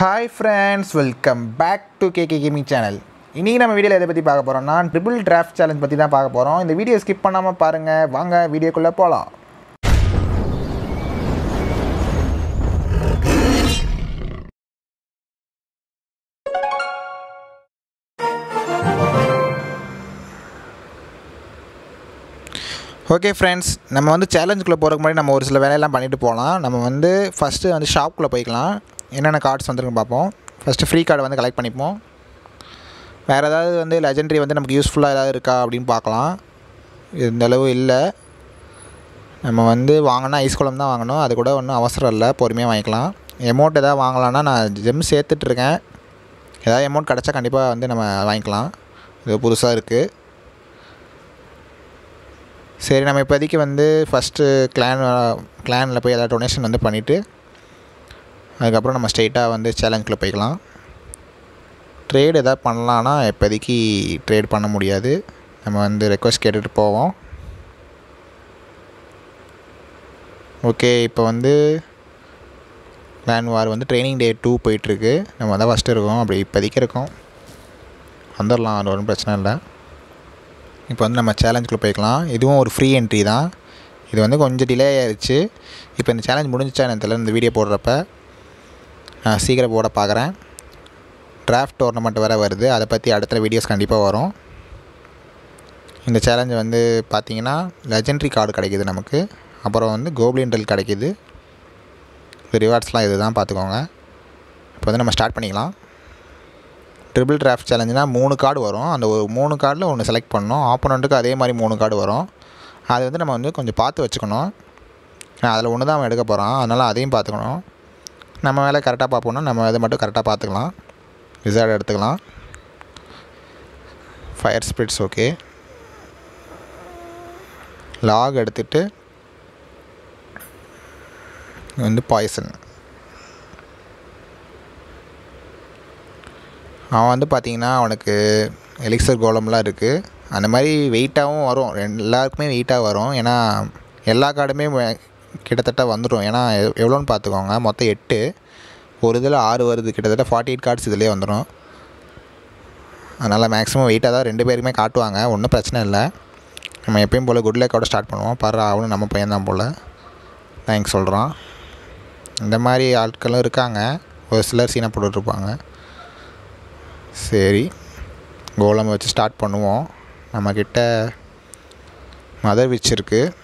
Hi friends welcome back to KK gaming channel இன்றைக்கி நம்ம வீடியோவில் எதை பற்றி பார்க்க போகிறோம்னா ட்ரிபிள் டிராஃப்ட் சேலஞ்ச் பற்றி தான் பார்க்க போகிறோம் இந்த வீடியோ ஸ்கிப் பண்ணாமல் பாருங்கள் வாங்க வீடியோக்குள்ளே போகலாம் ஓகே ஃப்ரெண்ட்ஸ் நம்ம வந்து சேலஞ்சுக்குள்ளே போகிறதுக்கு முன்னாடி நம்ம ஒரு சில வேலையெல்லாம் பண்ணிட்டு போகலாம் நம்ம வந்து ஃபஸ்ட்டு வந்து ஷாப்புக்குள்ளே போய்க்கலாம் என்னென்ன கார்ட்ஸ் வந்துருக்குன்னு பார்ப்போம் ஃபஸ்ட்டு ஃப்ரீ கார்டை வந்து கலெக்ட் பண்ணிப்போம் வேறு ஏதாவது வந்து லெஜெண்டரி வந்து நமக்கு யூஸ்ஃபுல்லாக ஏதாவது இருக்கா அப்படின்னு பார்க்கலாம் இந்த அளவு இல்லை நம்ம வந்து வாங்கினா ஐஸ் குளம் தான் வாங்கணும் அது கூட ஒன்றும் அவசரம் இல்லை பொறுமையாக வாங்கிக்கலாம் எமௌண்ட் எதாவது வாங்கலான்னா நான் ஜெம் சேர்த்துட்ருக்கேன் ஏதாவது எமௌண்ட் கிடச்சா கண்டிப்பாக வந்து நம்ம வாங்கிக்கலாம் இது புதுசாக இருக்குது சரி நம்ம இப்போதைக்கு வந்து ஃபஸ்ட்டு கிளான் கிளானில் போய் ஏதாவது டொனேஷன் வந்து பண்ணிவிட்டு அதுக்கப்புறம் நம்ம ஸ்ட்ரெயிட்டாக வந்து சேலஞ்சுக்குள்ளே போய்க்கலாம் ட்ரேட் எதாவது பண்ணலான்னா இப்போதைக்கு ட்ரேட் பண்ண முடியாது நம்ம வந்து ரெக்வஸ்ட் கேட்டுட்டு போவோம் ஓகே இப்போ வந்து கிளான் வார் வந்து ட்ரைனிங் டே டூ போயிட்டுருக்கு நம்ம தான் ஃபஸ்ட்டு இருக்கோம் அப்படி இப்போதைக்கு இருக்கோம் வந்துடலாம் அது ஒன்றும் பிரச்சனை இல்லை இப்போ வந்து நம்ம சேலஞ்சுக்குள்ளே போய்க்கலாம் இதுவும் ஒரு ஃப்ரீ என்ட்ரி தான் இது வந்து கொஞ்சம் டிலே ஆயிடுச்சு இப்போ இந்த சேலஞ்ச் முடிஞ்சிச்சா எனக்கு தெரியல இந்த வீடியோ போடுறப்ப நான் சீக்கிரம் போட பார்க்குறேன் டிராஃப்ட் டோர்னமெண்ட் வேறு வருது அதை பற்றி அடுத்த வீடியோஸ் கண்டிப்பாக வரும் இந்த சேலஞ்சு வந்து பார்த்திங்கன்னா லெஜெண்ட்ரி கார்டு கிடைக்கிது நமக்கு அப்புறம் வந்து கோப்ளின் கிடைக்கிது ரிவார்ட்ஸ்லாம் இது தான் பார்த்துக்கோங்க இப்போ வந்து நம்ம ஸ்டார்ட் பண்ணிக்கலாம் ட்ரிபிள் டிராஃப்ட் சேலஞ்சுனா மூணு கார்டு வரும் அந்த ஒரு மூணு கார்டில் ஒன்று செலக்ட் பண்ணணும் ஆப்போனண்ட்டுக்கு அதே மாதிரி மூணு கார்டு வரும் அது வந்து நம்ம வந்து கொஞ்சம் பார்த்து வச்சுக்கணும் அதில் ஒன்று தான் அவன் எடுக்க போகிறான் அதனால் அதையும் பார்த்துக்கணும் நம்ம வேலை கரெக்டாக பார்ப்போம்னா நம்ம இதை மட்டும் கரெக்டாக பார்த்துக்கலாம் விசார்ட் எடுத்துக்கலாம் ஃபயர் ஸ்பிரிட்ஸ் ஓகே லாக் எடுத்துகிட்டு வந்து பாய்சன் அவன் வந்து பார்த்திங்கன்னா அவனுக்கு எலிக்சர் கோலம்லாம் இருக்குது அந்த மாதிரி வெயிட்டாகவும் வரும் ரெண்டு எல்லாருக்குமே வெயிட்டாக வரும் ஏன்னா எல்லா கார்டுமே கிட்டத்தட்ட வந்துடும் ஏன்னா எவ் எவ்வளோன்னு பார்த்துக்கோங்க மொத்தம் எட்டு ஒரு இதில் ஆறு வருது கிட்டத்தட்ட ஃபார்ட்டி எயிட் கார்ட்ஸ் இதிலே வந்துடும் அதனால் மேக்ஸிமம் வெயிட்டாக தான் ரெண்டு பேருக்குமே காட்டுவாங்க ஒன்றும் பிரச்சனை இல்லை நம்ம எப்பயும் போல் குட் லக்கோட ஸ்டார்ட் பண்ணுவோம் பாரு அவனும் நம்ம பையன் தான் போல் தேங்க்ஸ் சொல்கிறான் இந்த மாதிரி ஆட்களும் இருக்காங்க ஒரு சிலர் சீனை போட்டுட்ருப்பாங்க சரி கோலம் வச்சு ஸ்டார்ட் பண்ணுவோம் நம்மக்கிட்ட மதர் விச் இருக்குது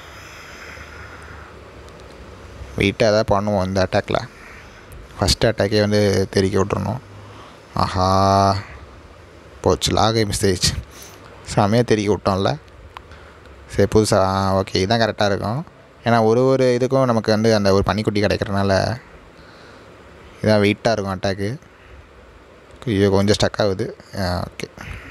வெயிட்டாக எதாவது பண்ணுவோம் இந்த அட்டாக்கில் ஃபஸ்ட்டு அட்டாக்கே வந்து தெரிக்க விட்றணும் ஆஹா போச்சு லாகை மிஸ் ஆயிடுச்சு செமையாக தெரிக்க விட்டோம்ல சரி புதுசாக ஓகே இதுதான் கரெக்டாக இருக்கும் ஏன்னா ஒரு ஒரு இதுக்கும் நமக்கு வந்து அந்த ஒரு பனிக்குட்டி கிடைக்கிறனால இதான் வெயிட்டாக இருக்கும் அட்டாக்கு ஐயோ கொஞ்சம் ஸ்டக் ஆகுது ஓகே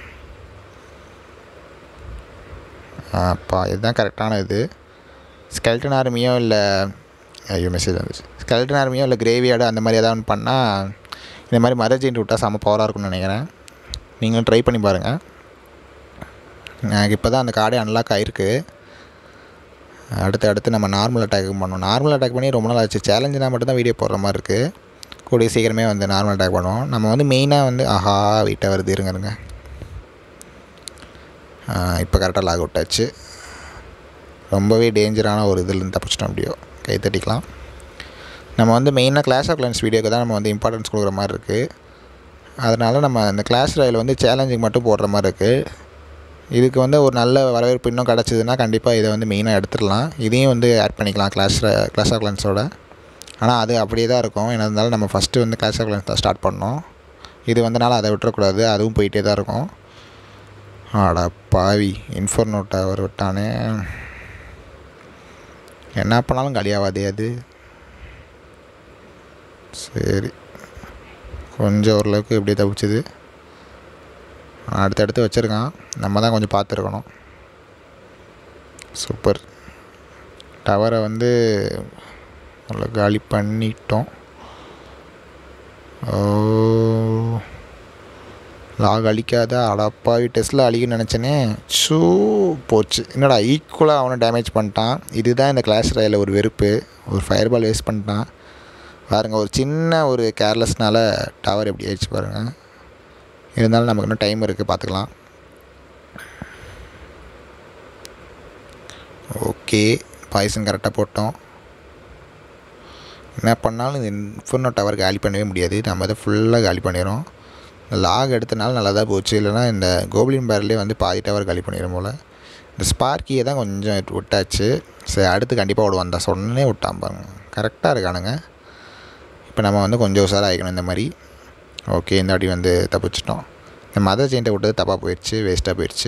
அப்பா இதுதான் கரெக்டான இது ஸ்கெல்டன் ஆர்மியோ இல்லை ஐயோ மெசேஜ் வந்துச்சு ஸ்கெல்டன் ஆர்மியோ இல்லை கிரேவியார்டு அந்த மாதிரி எதாவது ஒன்று பண்ணால் இந்த மாதிரி மரஜெயின் விட்டால் செம்ம பவராக இருக்கும்னு நினைக்கிறேன் நீங்களும் ட்ரை பண்ணி பாருங்கள் எனக்கு இப்போ தான் அந்த கார்டே அன்லாக் ஆகிருக்கு அடுத்து அடுத்து நம்ம நார்மல் அட்டாக் பண்ணோம் நார்மல் அட்டாக் பண்ணி ரொம்ப நாள் ஆச்சு சேலஞ்சுனா மட்டும்தான் வீடியோ போடுற மாதிரி இருக்குது கூடிய சீக்கிரமே வந்து நார்மல் அட்டாக் பண்ணுவோம் நம்ம வந்து மெயினாக வந்து ஆஹா வீட்டை வருது இருங்க இருங்க இப்போ கரெக்டாக லாக் அவுட்டாச்சு ரொம்பவே டேஞ்சரான ஒரு இதுலேருந்து தப்பிச்சிட்டோம் அப்படியோ கை தட்டிக்கலாம் நம்ம வந்து மெயினாக கிளாஸ் ஆஃப் கிளான்ஸ் வீடியோக்கு தான் நம்ம வந்து இம்பார்ட்டன்ஸ் கொடுக்குற மாதிரி இருக்குது அதனால் நம்ம அந்த கிளாஸ் ராயில் வந்து சேலஞ்சிங் மட்டும் போடுற மாதிரி இருக்குது இதுக்கு வந்து ஒரு நல்ல வரவேற்பு இன்னும் கிடச்சிதுன்னா கண்டிப்பாக இதை வந்து மெயினாக எடுத்துடலாம் இதையும் வந்து ஆட் பண்ணிக்கலாம் கிளாஸ் கிளாஸ் ஆஃப் கிளான்ஸோட ஆனால் அது அப்படியே தான் இருக்கும் என்ன இருந்தாலும் நம்ம ஃபஸ்ட்டு வந்து கிளாஸ் ஆஃப் கிளான்ஸ் தான் ஸ்டார்ட் பண்ணோம் இது வந்தனால அதை விட்டுறக்கூடாது அதுவும் போயிட்டே தான் இருக்கும் ஆடா பாவி இன்ஃபோர்னோ டவர் விட்டானே என்ன பண்ணாலும் காலியாகாதே அது சரி கொஞ்சம் ஓரளவுக்கு எப்படி தப்பிச்சுது அடுத்தடுத்து வச்சுருக்கான் நம்ம தான் கொஞ்சம் பார்த்துருக்கணும் சூப்பர் டவரை வந்து நல்லா காலி பண்ணிட்டோம் ஓ லாக் அழிக்காத அடப்பாவி டெஸ்ட்டில் அழிக்குன்னு நினச்சேனே ஷூ போச்சு என்னடா ஈக்குவலாக அவனை டேமேஜ் பண்ணிட்டான் இதுதான் இந்த கிளாஸ் ராயில் ஒரு வெறுப்பு ஒரு ஃபயர் பால் வேஸ்ட் பண்ணிட்டான் பாருங்கள் ஒரு சின்ன ஒரு கேர்லெஸ்னால டவர் எப்படி ஆயிடுச்சு பாருங்கள் இருந்தாலும் நமக்கு இன்னும் டைம் இருக்குது பார்த்துக்கலாம் ஓகே பாய்சன் கரெக்டாக போட்டோம் என்ன பண்ணாலும் இந்த இன்ஃபர்னோ டவர் காலி பண்ணவே முடியாது நம்ம அதை ஃபுல்லாக காலி பண்ணிடுறோம் லாக் எடுத்தனால நல்லா தான் போச்சு இல்லைனா இந்த கோப்ளின் பேர்லேயே வந்து பாதி டவர் காலி பண்ணிடும் போல் இந்த ஸ்பார்க்கியை தான் கொஞ்சம் விட்டாச்சு சரி அடுத்து கண்டிப்பாக விடுவான் தான் சொன்னே விட்டான் பாருங்க கரெக்டாக இருக்கானுங்க இப்போ நம்ம வந்து கொஞ்சம் உஷாராக ஆகிக்கணும் இந்த மாதிரி ஓகே இந்த வாட்டி வந்து தப்பிச்சிட்டோம் இந்த மதர் செயின்ட்டை விட்டது தப்பாக போயிடுச்சு வேஸ்ட்டாக போயிடுச்சு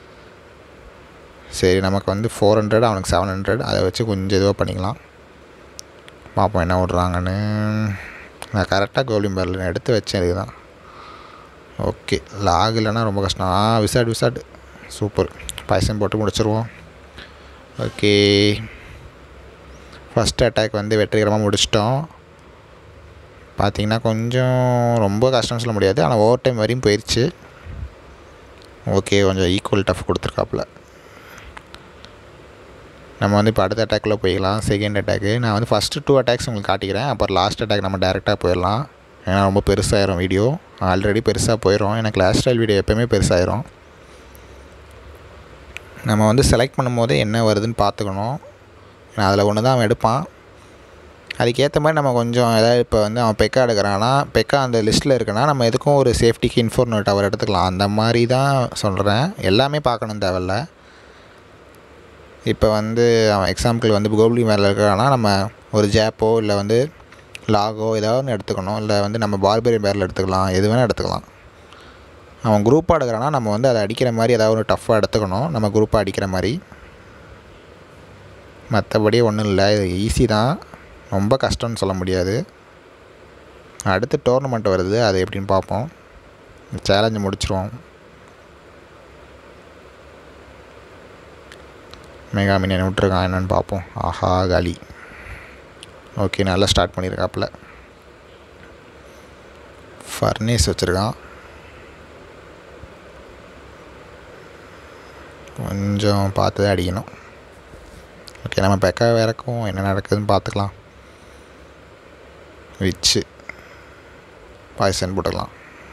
சரி நமக்கு வந்து ஃபோர் ஹண்ட்ரட் அவனுக்கு செவன் ஹண்ட்ரட் அதை வச்சு கொஞ்சம் இதுவாக பண்ணிக்கலாம் பார்ப்போம் என்ன விட்றாங்கன்னு நான் கரெக்டாக கோலிங் பேரில் எடுத்து வச்சேன் இதுதான் ஓகே லாக் இல்லைன்னா ரொம்ப கஷ்டம் ஆ விசாட் விசாட் சூப்பர் பாய்சன் போட்டு முடிச்சிருவோம் ஓகே ஃபஸ்ட் அட்டாக் வந்து வெற்றிகரமாக முடிச்சிட்டோம் பார்த்தீங்கன்னா கொஞ்சம் ரொம்ப கஷ்டம்னு சொல்ல முடியாது ஆனால் ஓவர் டைம் வரையும் போயிடுச்சு ஓகே கொஞ்சம் ஈக்குவல் டஃப் கொடுத்துருக்காப்புல நம்ம வந்து இப்போ அடுத்த அட்டாக்கில் போய்க்கலாம் செகண்ட் அட்டாக்கு நான் வந்து ஃபஸ்ட்டு டூ அட்டாக்ஸ் உங்களுக்கு காட்டிக்கிறேன் அப்புறம் லாஸ்ட் அட்டாக் நம்ம டேரெக்டாக போயிடலாம் ஏன்னா ரொம்ப பெருசாகிடும் வீடியோ ஆல்ரெடி பெருசாக போயிடும் எனக்கு லாஸ்ட் ஸ்டைல் வீடியோ எப்போயுமே பெருசாகிடும் நம்ம வந்து செலக்ட் பண்ணும்போது என்ன வருதுன்னு பார்த்துக்கணும் ஏன்னா அதில் ஒன்று தான் அவன் எடுப்பான் அதுக்கேற்ற மாதிரி நம்ம கொஞ்சம் ஏதாவது இப்போ வந்து அவன் பெக்கா எடுக்கிறான்னா பெக்கா அந்த லிஸ்ட்டில் இருக்குன்னா நம்ம எதுக்கும் ஒரு சேஃப்டிக்கு இன்ஃபோர்னோ டவர் எடுத்துக்கலாம் அந்த மாதிரி தான் சொல்கிறேன் எல்லாமே பார்க்கணும் தேவையில்ல இப்போ வந்து அவன் எக்ஸாம்பிள் வந்து கோப்ளி மேலே இருக்கிறான்னா நம்ம ஒரு ஜேப்போ இல்லை வந்து லாகோ ஏதாவது ஒன்று எடுத்துக்கணும் இல்லை வந்து நம்ம பார்பரி பேரில் எடுத்துக்கலாம் எது வேணால் எடுத்துக்கலாம் அவன் குரூப்பாக எடுக்கிறான்னா நம்ம வந்து அதை அடிக்கிற மாதிரி ஏதாவது ஒரு டஃப்பாக எடுத்துக்கணும் நம்ம குரூப்பாக அடிக்கிற மாதிரி மற்றபடி ஒன்றும் இல்லை இது ஈஸி தான் ரொம்ப கஷ்டம்னு சொல்ல முடியாது அடுத்து டோர்னமெண்ட் வருது அது எப்படின்னு பார்ப்போம் சேலஞ்சு முடிச்சிருவோம் மெகா மினியன் விட்ருக்கான் என்னென்னு பார்ப்போம் ஆஹா காலி ஓகே நல்லா ஸ்டார்ட் பண்ணியிருக்காப்புல ஃபர்னேஸ் வச்சுருக்கான் கொஞ்சம் பார்த்து தான் அடிக்கணும் ஓகே நம்ம பெக்கா இறக்கும் என்ன நடக்குதுன்னு பார்த்துக்கலாம் விச்சு பாய்சன் போட்டுக்கலாம்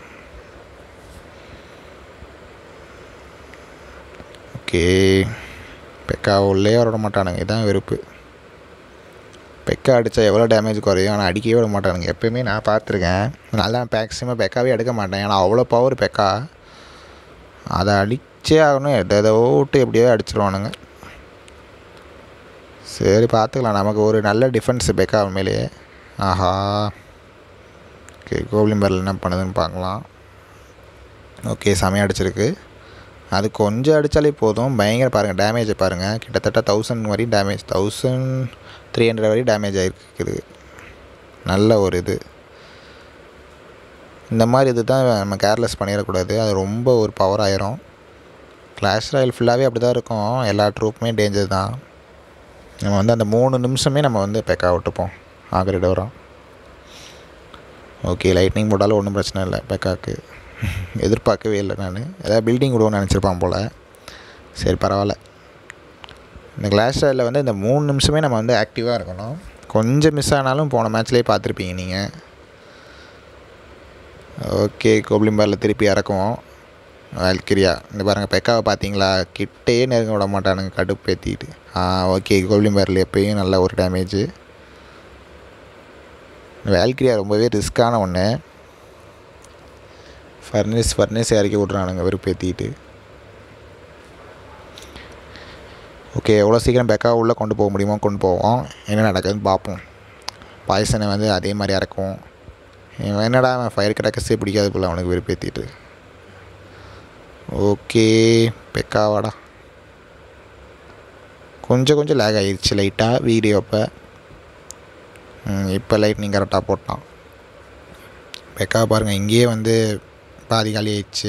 ஓகே பெக்கா உள்ளே வர மாட்டானுங்க இதான் வெறுப்பு பெக்கா அடித்தா எவ்வளோ டேமேஜ் குறையும் ஆனால் அடிக்கவே விட மாட்டானுங்க எப்போயுமே நான் பார்த்துருக்கேன் நல்லா மேக்ஸிமம் பெக்காவே எடுக்க மாட்டேன் ஏன்னா அவ்வளோ பவர் பெக்கா அதை அடிச்சே ஆகணும் எதை எதோ விட்டு எப்படியோ அடிச்சிருவானுங்க சரி பார்த்துக்கலாம் நமக்கு ஒரு நல்ல டிஃபென்ஸ் பெக்கா உண்மையிலேயே ஆஹா ஓகே கோப்ளின் பேரில் என்ன பண்ணுதுன்னு பார்க்கலாம் ஓகே செமையாக அடிச்சிருக்கு அது கொஞ்சம் அடித்தாலே போதும் பயங்கர பாருங்கள் டேமேஜை பாருங்கள் கிட்டத்தட்ட தௌசண்ட் வரையும் டேமேஜ் தௌசண்ட் த்ரீ ஹண்ட்ரட் வரையும் டேமேஜ் ஆகிருக்குது நல்ல ஒரு இது இந்த மாதிரி இது தான் நம்ம கேர்லெஸ் பண்ணிடக்கூடாது அது ரொம்ப ஒரு பவர் ஆயிரும் கிளாஷ் ராயல் ஃபுல்லாகவே அப்படி தான் இருக்கும் எல்லா ட்ரூப்புமே டேஞ்சர் தான் நம்ம வந்து அந்த மூணு நிமிஷமே நம்ம வந்து பெக்கா விட்டுப்போம் ஆக்ரேட் வரோம் ஓகே லைட்னிங் போட்டாலும் ஒன்றும் பிரச்சனை இல்லை பெக்காவுக்கு எதிர்பார்க்கவே இல்லை நான் ஏதாவது பில்டிங் விடுவோன்னு நினச்சிருப்பான் போல் சரி பரவாயில்ல இந்த கிளாஸ் ராயில் வந்து இந்த மூணு நிமிஷமே நம்ம வந்து ஆக்டிவாக இருக்கணும் கொஞ்சம் மிஸ் ஆனாலும் போன மேட்ச்லேயே பார்த்துருப்பீங்க நீங்கள் ஓகே கோப்ளிம்பாரில் திருப்பி இறக்குவோம் வால்கிரியா இந்த பாருங்கள் பெக்காவை பார்த்தீங்களா கிட்டே நெருங்க விட மாட்டானுங்க கடுப்பு ஏற்றிட்டு ஆ ஓகே கோப்ளிம்பாரில் எப்பயும் நல்ல ஒரு டேமேஜு வேல்கிரியா ரொம்பவே ரிஸ்க்கான ஒன்று ஃபர்னேஸ் ஃபர்னேஸ் இறக்கி விட்றானுங்க வெறுப்பேற்றிட்டு ஓகே எவ்வளோ சீக்கிரம் பெக்காவை உள்ளே கொண்டு போக முடியுமோ கொண்டு போவோம் என்ன நடக்குதுன்னு பார்ப்போம் பாய்சனை வந்து அதே மாதிரி இறக்குவோம் இவன் என்னடா அவன் ஃபயர் கிடக்கஸே பிடிக்காது போல் அவனுக்கு வெறுப்பேற்றிட்டு ஓகே பெக்காவாடா கொஞ்சம் கொஞ்சம் லேக் ஆகிடுச்சு லைட்டாக வீடியோ அப்போ இப்போ லைட்னிங் கரெக்டாக போட்டான் பெக்கா பாருங்கள் இங்கேயே வந்து பாதி காலி ஆயிடுச்சு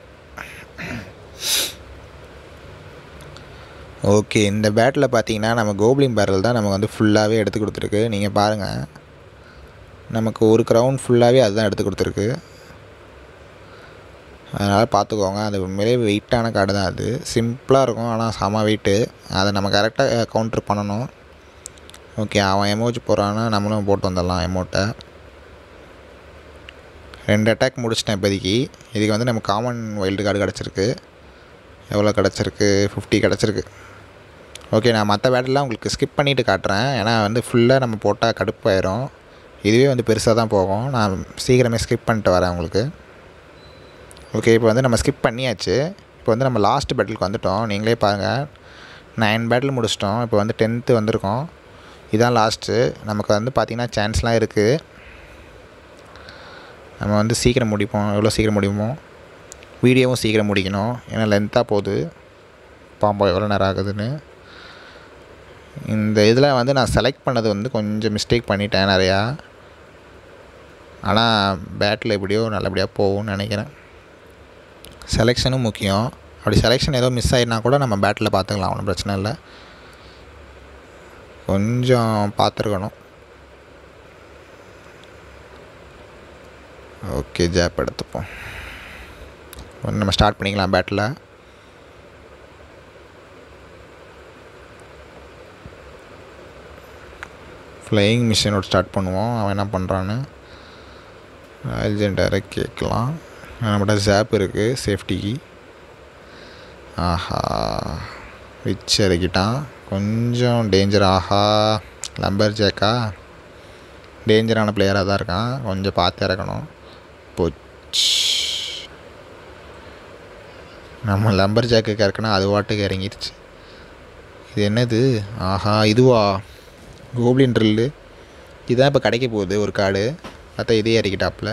ஓகே இந்த பேட்டில் பார்த்தீங்கன்னா நம்ம கோப்ளின் பேரல் தான் நமக்கு வந்து ஃபுல்லாகவே எடுத்து கொடுத்துருக்கு நீங்கள் பாருங்கள் நமக்கு ஒரு க்ரௌண்ட் ஃபுல்லாகவே அதுதான் எடுத்து கொடுத்துருக்கு அதனால் பார்த்துக்கோங்க அது உண்மையிலே வெயிட்டான கார்டு தான் அது சிம்பிளாக இருக்கும் ஆனால் செம வெயிட்டு அதை நம்ம கரெக்டாக கவுண்ட்ரு பண்ணணும் ஓகே அவன் எமோஜி போகிறான்னா நம்மளும் போட்டு வந்துடலாம் எமௌண்ட்டை ரெண்டு அட்டாக் முடிச்சிட்டேன் இப்போதைக்கு இதுக்கு வந்து நம்ம காமன் வைல்டு கார்டு கிடச்சிருக்கு எவ்வளோ கிடச்சிருக்கு ஃபிஃப்டி கிடச்சிருக்கு ஓகே நான் மற்ற பேட்டெலாம் உங்களுக்கு ஸ்கிப் பண்ணிவிட்டு காட்டுறேன் ஏன்னா வந்து ஃபுல்லாக நம்ம போட்டால் கடுப்பாயிரும் இதுவே வந்து பெருசாக தான் போகும் நான் சீக்கிரமே ஸ்கிப் பண்ணிட்டு வரேன் உங்களுக்கு ஓகே இப்போ வந்து நம்ம ஸ்கிப் பண்ணியாச்சு இப்போ வந்து நம்ம லாஸ்ட் பேட்டிலுக்கு வந்துட்டோம் நீங்களே பாருங்கள் நைன் பேட்டில் முடிச்சிட்டோம் இப்போ வந்து டென்த்து வந்திருக்கோம் இதான் லாஸ்ட்டு நமக்கு வந்து பார்த்திங்கன்னா சான்ஸ்லாம் இருக்குது நம்ம வந்து சீக்கிரம் முடிப்போம் எவ்வளோ சீக்கிரம் முடியுமோ வீடியோவும் சீக்கிரம் முடிக்கணும் ஏன்னா லென்த்தாக போகுது பாம்போ எவ்வளோ நேரம் ஆகுதுன்னு இந்த இதில் வந்து நான் செலக்ட் பண்ணது வந்து கொஞ்சம் மிஸ்டேக் பண்ணிட்டேன் நிறையா ஆனால் பேட்டில் எப்படியோ நல்லபடியாக போகும்னு நினைக்கிறேன் செலெக்ஷனும் முக்கியம் அப்படி செலெக்ஷன் ஏதோ மிஸ் ஆகினா கூட நம்ம பேட்டில் பார்த்துக்கலாம் ஒன்றும் பிரச்சனை இல்லை கொஞ்சம் பார்த்துருக்கணும் ஓகே ஜாப் எடுத்துப்போம் ஒன்று நம்ம ஸ்டார்ட் பண்ணிக்கலாம் பேட்டில் ஃப்ளையிங் மிஷினோட ஸ்டார்ட் பண்ணுவோம் அவன் என்ன பண்ணுறான்னு ஏஜென்டாரை கேட்கலாம் நம்மகிட்ட ஜாப் இருக்குது சேஃப்டிக்கு ஆஹா விச் இறக்கிட்டான் கொஞ்சம் டேஞ்சர் ஆஹா லம்பர் ஜேக்கா டேஞ்சரான பிளேயராக தான் இருக்கான் கொஞ்சம் பார்த்து இறக்கணும் போச் நம்ம லம்பர் ஜாக்கு இறக்குனா அது வாட்டுக்கு இறங்கிடுச்சு இது என்னது ஆஹா இதுவா கோப்ளின் ட்ரில்லு இதுதான் இப்போ கிடைக்க போகுது ஒரு கார்டு பார்த்தா இதே இறக்கிட்டாப்புல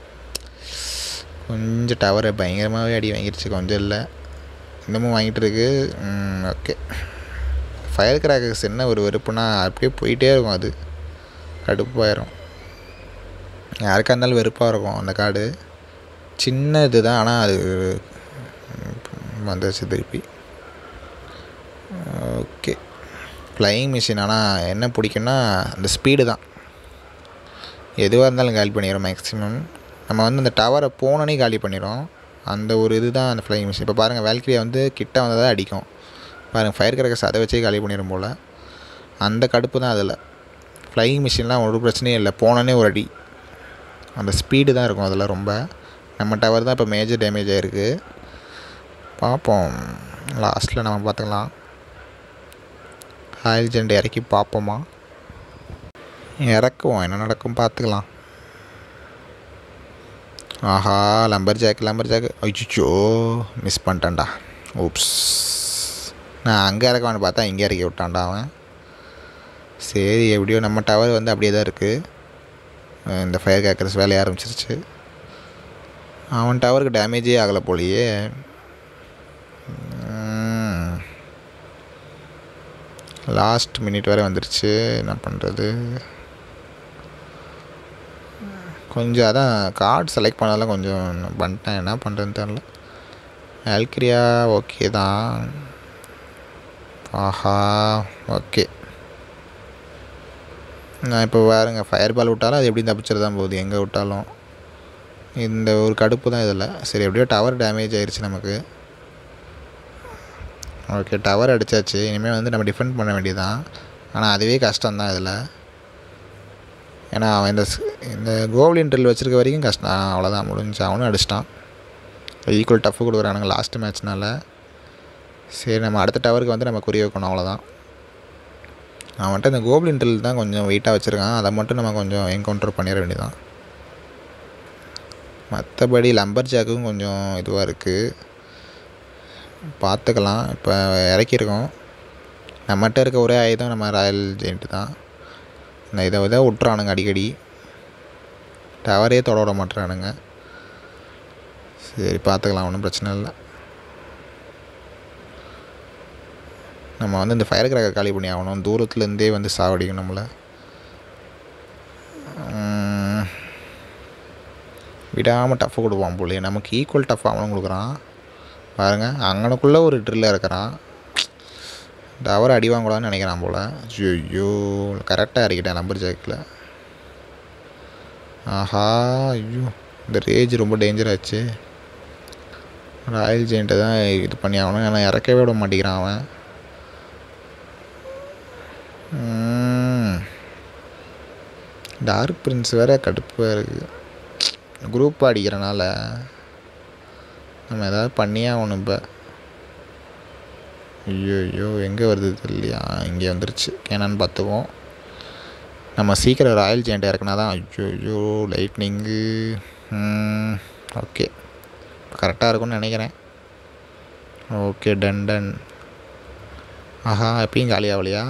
கொஞ்சம் டவரை பயங்கரமாகவே அடி வாங்கிருச்சு கொஞ்சம் இல்லை இன்னமும் வாங்கிட்டு இருக்கு ஓகே ஃபயர் கிராக்கர்ஸ் என்ன ஒரு வெறுப்புனா அப்படியே போயிட்டே இருக்கும் அது கடுப்பாயிரும் யாருக்காக இருந்தாலும் வெறுப்பாக இருக்கும் அந்த கார்டு சின்ன இது தான் ஆனால் அது வந்துச்சு திருப்பி ஓகே ஃப்ளையிங் மிஷின் ஆனால் என்ன பிடிக்கும்னா அந்த ஸ்பீடு தான் எதுவாக இருந்தாலும் காலி பண்ணிடும் மேக்ஸிமம் நம்ம வந்து அந்த டவரை போனோன்னே காலி பண்ணிடும் அந்த ஒரு இது தான் அந்த ஃப்ளையிங் மிஷின் இப்போ பாருங்கள் வேல்கிரியா வந்து கிட்ட வந்ததாக அடிக்கும் பாருங்கள் ஃபயர் கிரக்கர்ஸ் அதை வச்சே காலி பண்ணிடும் போல் அந்த கடுப்பு தான் அதில் ஃப்ளையிங் மிஷின்லாம் ஒரு பிரச்சனையும் இல்லை போனோன்னே ஒரு அடி அந்த ஸ்பீடு தான் இருக்கும் அதில் ரொம்ப நம்ம டவர் தான் இப்போ மேஜர் டேமேஜ் ஆகிருக்கு பார்ப்போம் லாஸ்ட்டில் நம்ம பார்த்துக்கலாம் ஆயில் ஜெண்ட் இறக்கி பார்ப்போமா இறக்குவோம் என்ன நடக்கும் பார்த்துக்கலாம் ஆஹா லம்பர் ஜாக் லம்பர் ஜாக் அய்யோ மிஸ் பண்ணிட்டேன்டா ஊப்ஸ் நான் அங்கே இறக்கவான்னு பார்த்தா இங்கே இறக்கி விட்டான்டா அவன் சரி எப்படியோ நம்ம டவர் வந்து அப்படியே தான் இருக்குது இந்த ஃபயர் கேக்கர்ஸ் வேலைய ஆரம்பிச்சிருச்சு அவன் டவருக்கு டேமேஜே ஆகலை போலையே லாஸ்ட் மினிட் வரை வந்துருச்சு என்ன பண்ணுறது கொஞ்சம் அதான் கார்டு செலக்ட் பண்ணதெல்லாம் கொஞ்சம் பண்ணிட்டேன் என்ன பண்ணுறதுன்னு தெரில ஆல்கிரியா ஓகே தான் ஆஹா ஓகே நான் இப்போ பாருங்க ஃபயர் பால் விட்டாலும் அது எப்படி தப்பிச்சிட்டு தான் போகுது எங்கே விட்டாலும் இந்த ஒரு கடுப்பு தான் இதில் சரி எப்படியோ டவர் டேமேஜ் ஆயிடுச்சு நமக்கு ஓகே டவர் அடித்தாச்சு இனிமேல் வந்து நம்ம டிஃபெண்ட் பண்ண வேண்டியதான் ஆனால் அதுவே கஷ்டம்தான் இதில் ஏன்னா அவன் இந்த இந்த கோவ்லின் ட்ரில் வச்சுருக்க வரைக்கும் கஷ்டம் அவ்வளோதான் முடிஞ்சு அவனும் அடிச்சிட்டான் ஈக்குவல் டஃப்பு கொடுக்குறானுங்க லாஸ்ட் மேட்ச்னால சரி நம்ம அடுத்த டவருக்கு வந்து நம்ம குறி வைக்கணும் அவ்வளோதான் அவன்கிட்ட இந்த கோப்ளின் ட்ரில் தான் கொஞ்சம் வெயிட்டாக வச்சுருக்கான் அதை மட்டும் நம்ம கொஞ்சம் என்கவுண்டர் பண்ணிட வேண்டியதான் மற்றபடி லம்பர் ஜாக்கும் கொஞ்சம் இதுவாக இருக்குது பார்த்துக்கலாம் இப்போ இறக்கியிருக்கோம் நம்மகிட்ட இருக்க ஒரே ஆயுதம் நம்ம ராயல் ஜெயிண்ட்டு தான் இந்த இதை இதை விட்றானுங்க அடிக்கடி டவரே தொட விட மாட்டுறானுங்க சரி பார்த்துக்கலாம் ஒன்றும் பிரச்சனை இல்லை நம்ம வந்து இந்த ஃபயர் கிராக்கர் காலி பண்ணி ஆகணும் தூரத்துலேருந்தே வந்து சாவடிக்கும் நம்மளை விடாமல் டஃப்பு கொடுப்பான் போலே நமக்கு ஈக்குவல் டஃப் அவனும் கொடுக்குறான் பாருங்கள் அங்கனுக்குள்ளே ஒரு ட்ரில்ல இருக்கிறான் டவர் அடி வாங்கக்கூடாதுன்னு நினைக்கிறான் போல் ஐயோ கரெக்டாக இறக்கிட்டேன் நம்பர் ஜாக்கில் ஆஹா ஐயோ இந்த ரேஜ் ரொம்ப டேஞ்சர் ஆச்சு ராயல் ஜெயிண்ட்டை தான் இது பண்ணி ஆகணும் ஏன்னா இறக்கவே விட மாட்டேங்கிறான் அவன் ம். டார்க் பிரின்ஸ் வேறு கடுப்பாக இருக்குது குரூப் அடிக்கிறனால நம்ம ஏதாவது பண்ணியே ஆகணும் இப்போ ஐயோ ஐயோ எங்கே வருது தெரியலையா இங்கே வந்துருச்சு என்னன்னு பார்த்துக்குவோம் நம்ம சீக்கிரம் ராயல் ஜெயண்ட் இறக்குனா தான் ஐயோ ஐயோ லைட்னிங்கு ஓகே கரெக்டாக இருக்கும்னு நினைக்கிறேன் ஓகே டன் டன் ஆஹா எப்பயும் காலி ஆகலையா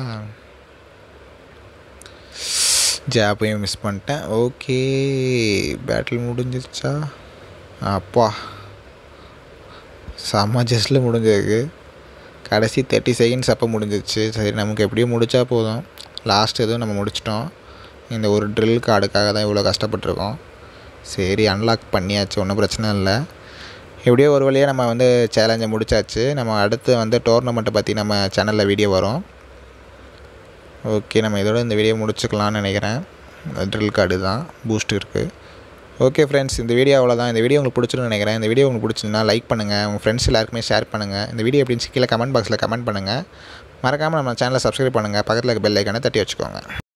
ஜாப்பையும் மிஸ் பண்ணிட்டேன் ஓகே பேட்டில் முடிஞ்சிருச்சா அப்பா செம்ம ஜஸ்ட்டில் முடிஞ்சிருக்கு கடைசி தேர்ட்டி செகண்ட்ஸ் அப்போ முடிஞ்சிருச்சு சரி நமக்கு எப்படியும் முடித்தா போதும் லாஸ்ட் எதுவும் நம்ம முடிச்சிட்டோம் இந்த ஒரு ட்ரில் கார்டுக்காக தான் இவ்வளோ கஷ்டப்பட்டிருக்கோம் சரி அன்லாக் பண்ணியாச்சு ஒன்றும் பிரச்சனை இல்லை எப்படியோ ஒரு வழியாக நம்ம வந்து சேலஞ்சை முடிச்சாச்சு நம்ம அடுத்து வந்து டோர்னமெண்ட்டை பற்றி நம்ம சேனலில் வீடியோ வரும் ஓகே நம்ம இதோட இந்த வீடியோ முடிச்சுக்கலாம்னு நினைக்கிறேன் ட்ரில் கார்டு தான் பூஸ்ட் இருக்குது ஓகே ஃப்ரெண்ட்ஸ் இந்த வீடியோ அவ்வளோதான் இந்த வீடியோ உங்களுக்கு பிடிச்சிருன்னு நினைக்கிறேன் இந்த வீடியோ உங்களுக்கு பிடிச்சிருந்தா லைக் பண்ணுங்கள் உங்கள் ஃப்ரெண்ட்ஸ் எல்லாருக்குமே ஷேர் பண்ணுங்கள் இந்த வீடியோ எப்படின்னு கீழே கமெண்ட் பாக்ஸில் கமெண்ட் பண்ணுங்கள் மறக்காமல் நம்ம சேனலை சப்ஸ்கிரைப் பண்ணுங்கள் பக்கத்தில் இருக்க பெல் ஐக்கானை தட்டி வச்சுக்கோங்க